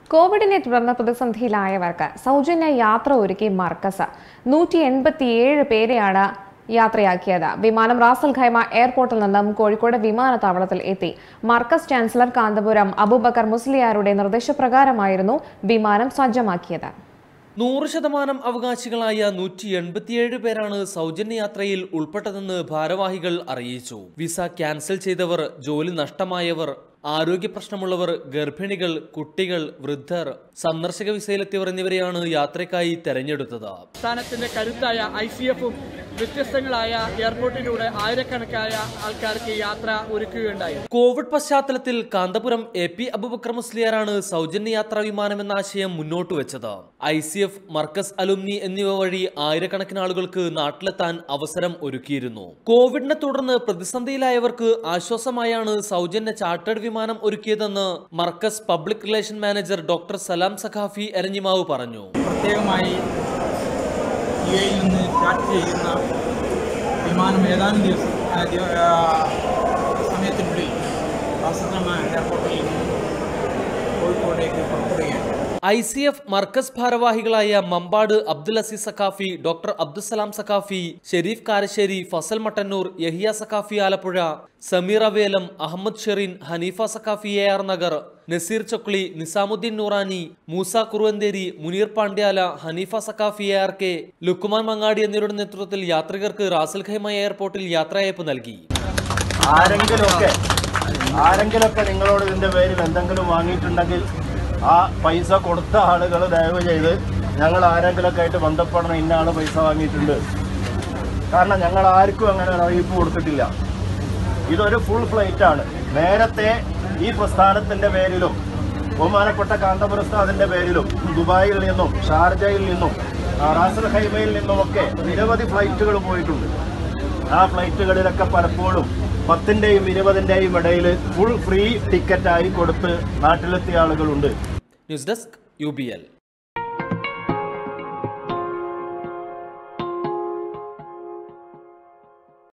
കോവിഡിനെ തുടർന്ന് പ്രതിസന്ധിയിലായവർക്ക് സൗജന്യ യാത്ര ഒരുക്കി മർക്കസ് നൂറ്റി എൺപത്തിയേഴ് പേരെയാണ് യാത്രയാക്കിയത് വിമാനം റാസൽ ഖൈമ എയർപോർട്ടിൽ നിന്നും കോഴിക്കോട് വിമാനത്താവളത്തിൽ എത്തി മർക്കസ് ചാൻസലർ കാന്തപുരം അബൂബക്കർ മുസ്ലിയാരുടെ നിർദ്ദേശപ്രകാരമായിരുന്നു വിമാനം സജ്ജമാക്കിയത് നൂറ് ശതമാനം അവകാശികളായ നൂറ്റി എൺപത്തിയേഴ് പേരാണ് സൗജന്യ യാത്രയിൽ ഉൾപ്പെട്ടതെന്ന് ഭാരവാഹികൾ അറിയിച്ചു വിസ ക്യാൻസൽ ചെയ്തവർ ജോലി നഷ്ടമായവർ ആരോഗ്യ പ്രശ്നമുള്ളവർ ഗർഭിണികൾ കുട്ടികൾ വൃദ്ധർ സന്ദർശക വിസയിലെത്തിയവർ എന്നിവരെയാണ് യാത്രയ്ക്കായി തെരഞ്ഞെടുത്തത് സംസ്ഥാനത്തിന്റെ കരുത്തായ ഐ സി എഫും വ്യത്യസ്തങ്ങളായ എയർപോർട്ടിലൂടെ ആയിരക്കണക്കായ ആൾക്കാർക്ക് യാത്ര ഒരുക്കുകയുണ്ടായി കോവിഡ് പശ്ചാത്തലത്തിൽ കാന്തപുരം എ പി അബുബക്കർ മുസ്ലിയാരാണ് സൗജന്യ യാത്രാ വിമാനം എന്ന ആശയം മുന്നോട്ട് വെച്ചത് I C F Markaz alumni എന്നിവ വഴി ആയിരക്കണക്കിന് ആളുകൾക്ക് നാട്ടിലെത്താൻ അവസരം ഒരുക്കിയിരുന്നു കോവിഡിനെ തുടർന്ന് പ്രതിസന്ധിയിലായവർക്ക് ആശ്വാസമായാണ് സൗജന്യ ചാർട്ടേഡ് വിമാനം ഒരുക്കിയതെന്ന് Markaz public relation manager doctor Salam Saqafi Eranhimavu പറഞ്ഞു പ്രത്യേകമായി യു എയിൽ നിന്ന് സ്റ്റാർട്ട് ചെയ്യുന്ന വിമാനം ഏതാനും ദിവസം ആ, ദിവ- ആ, സമയത്തിനുള്ളിൽ റാസൽഖൈമ എയർപോർട്ടിൽ നിന്ന് കോഴിക്കോടേക്ക് പുറപ്പെടുകയാണ് ഐ സി എഫ് മർക്കസ് ഭാരവാഹികളായ മമ്പാട് അബ്ദുൽ അസീസ് സഖാഫി ഡോക്ടർ അബ്ദുസലാം സഖാഫി ഷെരീഫ് കാരശ്ശേരി ഫസൽ മട്ടന്നൂർ യഹിയ സഖാഫി ആലപ്പുഴ സമീർ അവേലം അഹമ്മദ് ഷെറിൻ ഹനീഫ സഖാഫി എ ആർ നഗർ നസീർ ചൊക്ലി നിസാമുദ്ദീൻ നൂറാനി മൂസ കുറുവന്തേരി മുനീർ പാണ്ഡ്യാല ഹനീഫ സഖാഫി എ ആർ കെ ലുക്കുമാൻ മങ്ങാടി എന്നിവരുടെ നേതൃത്വത്തിൽ യാത്രികർക്ക് റാസൽ ഖൈമ എയർപോർട്ടിൽ യാത്രയയപ്പ് നൽകി ആരെങ്കിലുമൊക്കെ ആരെങ്കിലുമൊക്കെ നിങ്ങളോട് ഇതിന്റെ പേരിൽ എന്തെങ്കിലും വാങ്ങിയിട്ടുണ്ടെങ്കിൽ ആ പൈസ കൊടുത്ത ആളുകൾ ദയവ് ചെയ്ത് ഞങ്ങൾ ആരെങ്കിലുമൊക്കെ ആയിട്ട് ബന്ധപ്പെടണം ഇന്ന ആള് പൈസ വാങ്ങിയിട്ടുണ്ട് കാരണം ഞങ്ങൾ ആർക്കും അങ്ങനെ ഒരു അറിയിപ്പ് കൊടുത്തിട്ടില്ല ഇതൊരു ഫുൾ ഫ്ലൈറ്റ് ആണ് നേരത്തെ ഈ പ്രസ്ഥാനത്തിന്റെ പേരിലും ബഹുമാനപ്പെട്ട കാന്തപുരസ്താദിന്റെ പേരിലും ദുബായിൽ നിന്നും ഷാർജയിൽ നിന്നും ആ, റാസൽ ഹൈമയിൽ നിന്നുമൊക്കെ നിരവധി ഫ്ലൈറ്റുകൾ പോയിട്ടുണ്ട് ആ ഫ്ലൈറ്റുകളിലൊക്കെ പലപ്പോഴും പത്തിന്റെയും ഇരുപതിന്റെയും ഇടയിൽ ഫുൾ ഫ്രീ ടിക്കറ്റായി കൊടുത്ത് നാട്ടിലെത്തിയ ആളുകളുണ്ട് news desk U B L